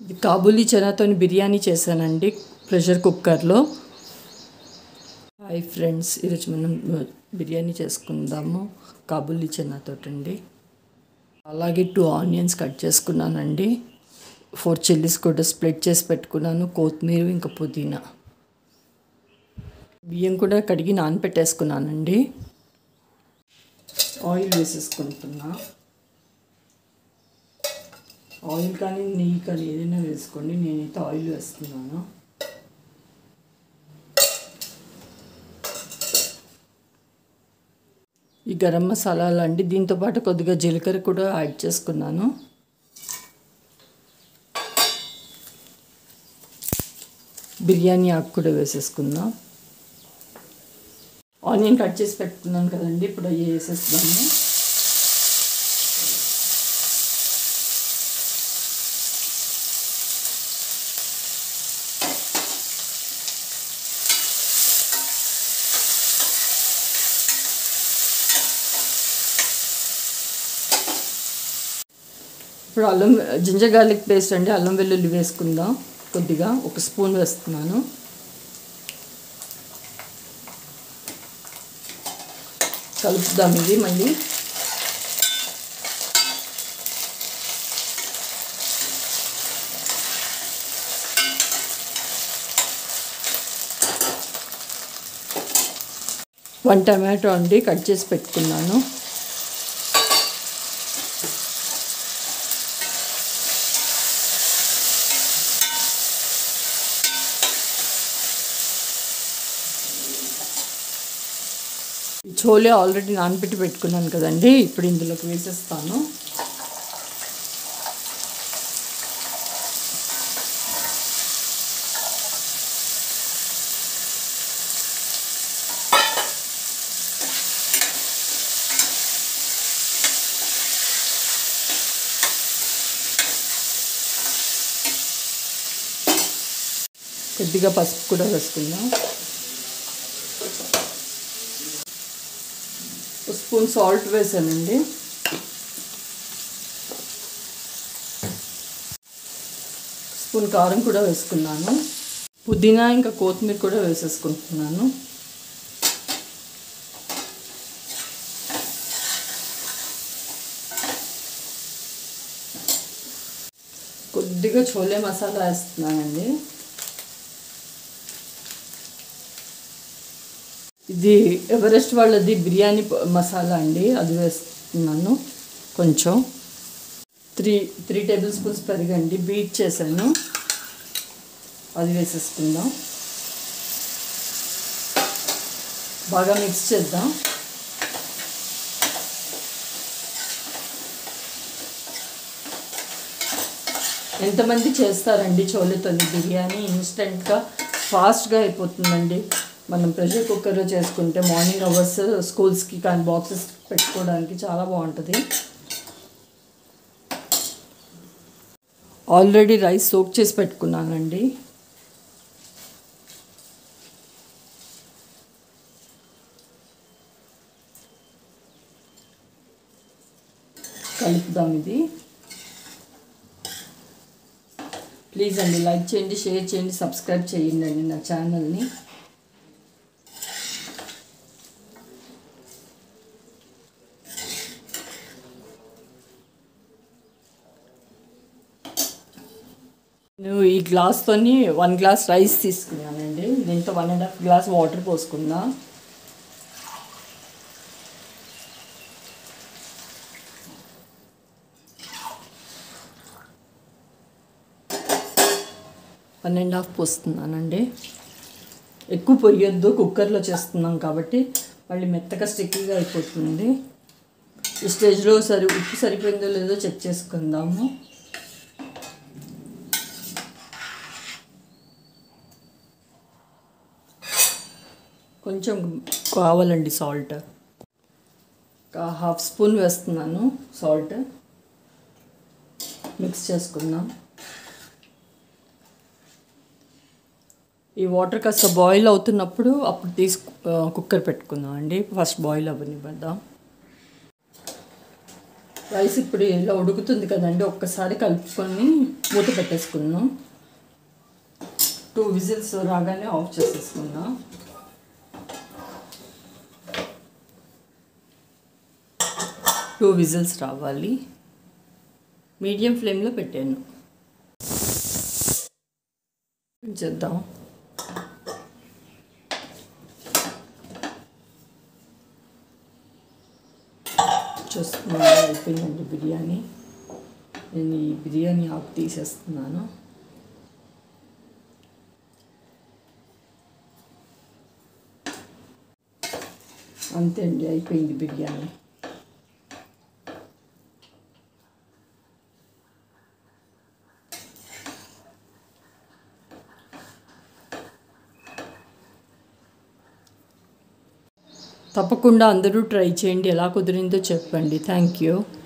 ఇది కాబూలీ చనాతో బిర్యానీ చేశానండి ప్రెషర్ కుక్కర్లో హాయ్ ఫ్రెండ్స్ ఈరోజు మనం బిర్యానీ చేసుకుందాము కాబూలీ చనాతోటండి అలాగే టూ ఆనియన్స్ కట్ చేసుకున్నానండి ఫోర్ చిల్లీస్ కూడా స్ప్లిట్ చేసి పెట్టుకున్నాను కొత్తిమీర ఇంకా పుదీనా బియ్యం కూడా కడిగి నానపెట్టేసుకున్నానండి ఆయిల్ వేసేసుకుంటున్నా ఆయిల్ కానీ నెయ్యి కానీ ఏదైనా వేసుకోండి నేనైతే ఆయిల్ వేస్తున్నాను ఈ గరం మసాలాలు అండి దీంతోపాటు కొద్దిగా జీలకర్ర కూడా యాడ్ చేసుకున్నాను బిర్యానీ ఆకు కూడా వేసేసుకుందాం ఆనియన్ కట్ చేసి పెట్టుకున్నాను కదండి ఇప్పుడు అవి వేసేస్తాము ఇప్పుడు అల్లం జింజర్ గార్లిక్ పేస్ట్ అండి అల్లం వెల్లుల్లి వేసుకుందాం కొద్దిగా ఒక స్పూన్ వేస్తున్నాను కలుపుదాం ఇది మళ్ళీ వన్ టమాటో అండి కట్ చేసి పెట్టుకున్నాను చోలే ఆల్రెడీ నానబెట్టి పెట్టుకున్నాను కదండి ఇప్పుడు ఇందులోకి వేసేస్తాను కొద్దిగా పసుపు కూడా వేసుకుందాం స్పూన్ సాల్ట్ వేసానండి స్పూన్ కారం కూడా వేసుకున్నాను పుదీనా ఇంకా కొత్తిమీర కూడా వేసేసుకుంటున్నాను కొద్దిగా చోలే మసాలా వేస్తున్నానండి ఇది ఎవరెస్ట్ వాళ్ళది బిర్యానీ మసాలా అండి అది వేస్తున్నాను కొంచెం త్రీ త్రీ టేబుల్ స్పూన్స్ పెరగండి బీట్ చేశాను అది వేసేసుకుందాం బాగా మిక్స్ చేద్దాం ఎంతమంది చేస్తారండి చోలేతో బిర్యానీ ఇన్స్టెంట్గా ఫాస్ట్గా అయిపోతుందండి మనం ప్రెషర్ కుక్కర్లో చేసుకుంటే మార్నింగ్ అవర్స్ స్కూల్స్కి కానీ బాక్సెస్ పెట్టుకోవడానికి చాలా బాగుంటుంది ఆల్రెడీ రైస్ సోక్ చేసి పెట్టుకున్నానండి కలుపుదాం ఇది ప్లీజ్ అండి లైక్ చేయండి షేర్ చేయండి సబ్స్క్రైబ్ చేయండి అండి నా ఛానల్ని నేను ఈ గ్లాస్తోని వన్ గ్లాస్ రైస్ తీసుకున్నానండి దీంతో one and half glass water పోసుకుందా వన్ అండ్ హాఫ్ పోస్తున్నానండి ఎక్కువ పొయ్యొద్దు కుక్కర్లో చేస్తున్నాం కాబట్టి మళ్ళీ మెత్తగా స్టిక్కీగా అయిపోతుంది ఈ స్టేజ్లో సరి ఉప్పు సరిపోయిందో లేదో చెక్ చేసుకుందాము కొంచెం కావాలండి సాల్ట్ ఒక హాఫ్ స్పూన్ వేస్తున్నాను సాల్ట్ మిక్స్ చేసుకుందాం ఈ వాటర్ కాస్త బాయిల్ అవుతున్నప్పుడు అప్పుడు తీసు కుక్కర్ పెట్టుకుందాం అండి ఫస్ట్ బాయిల్ అవ్వనివ్వద్దాం రైస్ ఇప్పుడు ఇలా ఉడుకుతుంది కదండి ఒక్కసారి కలుపుకొని మూత పెట్టేసుకున్నాం టూ విజిల్స్ రాగానే ఆఫ్ చేసేసుకున్నాం టూ విజిల్స్ రావాలి మీడియం ఫ్లేమ్లో పెట్టాను చేద్దాం చూస్తున్నాను అయిపోయిందండి బిర్యానీ నేను ఈ బిర్యానీ ఆకు తీసేస్తున్నాను అంతే అండి అయిపోయింది బిర్యానీ తప్పకుండా అందరూ ట్రై చేయండి ఎలా కుదిరిందో చెప్పండి థ్యాంక్ యూ